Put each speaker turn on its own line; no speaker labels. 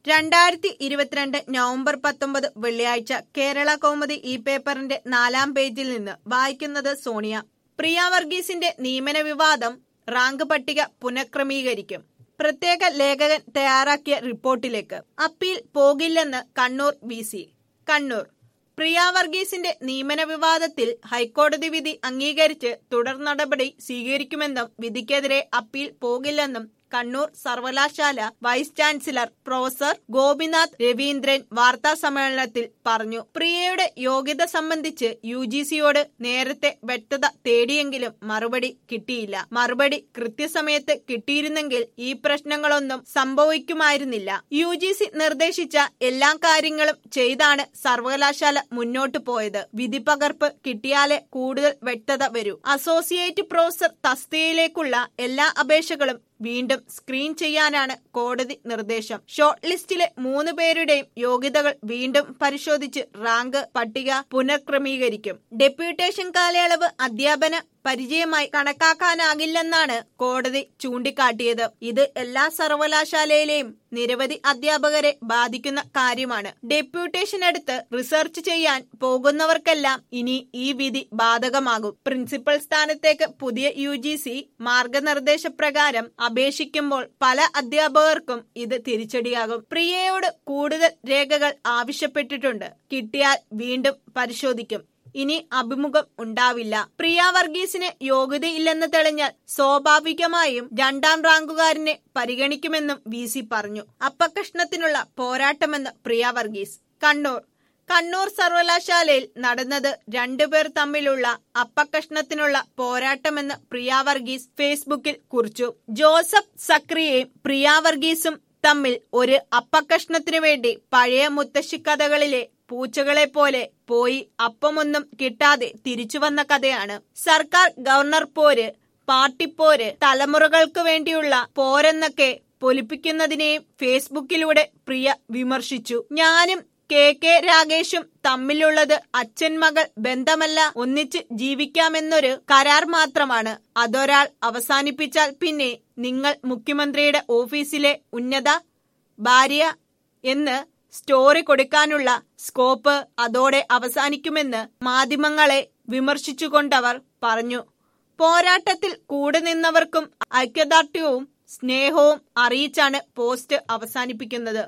രണ്ടായിരത്തി ഇരുപത്തിരണ്ട് നവംബർ പത്തൊമ്പത് വെള്ളിയാഴ്ച കേരള കൗമുദി ഈ പേപ്പറിന്റെ നാലാം പേജിൽ നിന്ന് വായിക്കുന്നത് സോണിയ പ്രിയ വർഗീസിന്റെ നിയമന വിവാദം റാങ്ക് പട്ടിക പുനഃക്രമീകരിക്കും പ്രത്യേക ലേഖകൻ തയ്യാറാക്കിയ റിപ്പോർട്ടിലേക്ക് അപ്പീൽ പോകില്ലെന്ന് കണ്ണൂർ വി സി കണ്ണൂർ പ്രിയ വർഗീസിന്റെ നിയമന വിവാദത്തിൽ ഹൈക്കോടതി വിധി അംഗീകരിച്ച് തുടർ നടപടി സ്വീകരിക്കുമെന്നും വിധിക്കെതിരെ അപ്പീൽ പോകില്ലെന്നും കണ്ണൂർ സർവകലാശാല vice chancellor professor Gopinath Raveendran വാർത്താ സമ്മേളനത്തിൽ പറഞ്ഞു പ്രിയയുടെ യോഗ്യത സംബന്ധിച്ച് യു ജി സിയോട് നേരത്തെ വ്യക്തത തേടിയെങ്കിലും മറുപടി കിട്ടിയില്ല മറുപടി കൃത്യസമയത്ത് കിട്ടിയിരുന്നെങ്കിൽ ഈ പ്രശ്നങ്ങളൊന്നും സംഭവിക്കുമായിരുന്നില്ല യു ജി സി നിർദ്ദേശിച്ച എല്ലാ കാര്യങ്ങളും ചെയ്താണ് സർവകലാശാല മുന്നോട്ടു പോയത് വിധി പകർപ്പ് കിട്ടിയാലേ കൂടുതൽ വ്യക്തത വരൂ അസോസിയേറ്റ് പ്രൊഫസർ തസ്തികയിലേക്കുള്ള എല്ലാ അപേക്ഷകളും വീണ്ടും സ്ക്രീൻ ചെയ്യാനാണ് കോടതി നിർദ്ദേശം ഷോർട്ട് ലിസ്റ്റിലെ മൂന്ന് പേരുടെയും യോഗ്യതകൾ വീണ്ടും പരിശോധിച്ച് റാങ്ക് പട്ടിക പുനഃക്രമീകരിക്കും ഡെപ്യൂട്ടേഷൻ കാലയളവ് അധ്യാപന പരിചയമായി കണക്കാക്കാനാകില്ലെന്നാണ് കോടതി ചൂണ്ടിക്കാട്ടിയത് ഇത് എല്ലാ സർവകലാശാലയിലെയും നിരവധി അധ്യാപകരെ ബാധിക്കുന്ന കാര്യമാണ് ഡെപ്യൂട്ടേഷൻ എടുത്ത് റിസർച്ച് ചെയ്യാൻ പോകുന്നവർക്കെല്ലാം ഇനി ഈ വിധി ബാധകമാകും പ്രിൻസിപ്പൽ സ്ഥാനത്തേക്ക് പുതിയ യു ജി സി മാർഗനിർദ്ദേശപ്രകാരം അപേക്ഷിക്കുമ്പോൾ പല അധ്യാപകർക്കും ഇത് തിരിച്ചടിയാകും പ്രിയയോട് കൂടുതൽ രേഖകൾ ആവശ്യപ്പെട്ടിട്ടുണ്ട് കിട്ടിയാൽ വീണ്ടും പരിശോധിക്കും ഇനി അഭിമുഖം ഉണ്ടാവില്ല പ്രിയ വർഗീസിന് യോഗ്യതയില്ലെന്ന് തെളിഞ്ഞാൽ സ്വാഭാവികമായും രണ്ടാം റാങ്കുകാരനെ പരിഗണിക്കുമെന്നും വി സി പറഞ്ഞു അപ്പകഷ്ണത്തിനുള്ള പോരാട്ടമെന്ന് പ്രിയ വർഗീസ് കണ്ണൂർ കണ്ണൂർ സർവകലാശാലയിൽ നടന്നത് രണ്ടുപേർ തമ്മിലുള്ള അപ്പകഷ്ണത്തിനുള്ള പോരാട്ടമെന്ന് പ്രിയ വർഗീസ് ഫേസ്ബുക്കിൽ കുറിച്ചു ജോസഫ് സക്രിയയും പ്രിയ വർഗീസും തമ്മിൽ ഒരു അപ്പകഷ്ണത്തിനു വേണ്ടി പഴയ മുത്തശ്ശിക്കഥകളിലെ പൂച്ചകളെ പോലെ പോയി അപ്പമൊന്നും കിട്ടാതെ തിരിച്ചു വന്ന കഥയാണ് സർക്കാർ ഗവർണർ പോര് പാർട്ടിപ്പോര് തലമുറകൾക്ക് വേണ്ടിയുള്ള പോരെന്നൊക്കെ പൊലിപ്പിക്കുന്നതിനെയും ഫേസ്ബുക്കിലൂടെ പ്രിയ വിമർശിച്ചു ഞാനും കെ കെ രാഗേഷും തമ്മിലുള്ളത് അച്ഛൻ മകൾ ബന്ധമല്ല ഒന്നിച്ച് ജീവിക്കാമെന്നൊരു കരാർ മാത്രമാണ് അതൊരാൾ അവസാനിപ്പിച്ചാൽ പിന്നെ നിങ്ങൾ മുഖ്യമന്ത്രിയുടെ ഓഫീസിലെ ഉന്നത ഭാര്യ എന്ന് സ്റ്റോറി കൊടുക്കാനുള്ള സ്കോപ്പ് അതോടെ അവസാനിക്കുമെന്ന് മാധ്യമങ്ങളെ വിമർശിച്ചുകൊണ്ടവർ പറഞ്ഞു പോരാട്ടത്തിൽ കൂടെ നിന്നവർക്കും ഐക്യദാർഢ്യവും സ്നേഹവും അറിയിച്ചാണ് പോസ്റ്റ് അവസാനിപ്പിക്കുന്നത്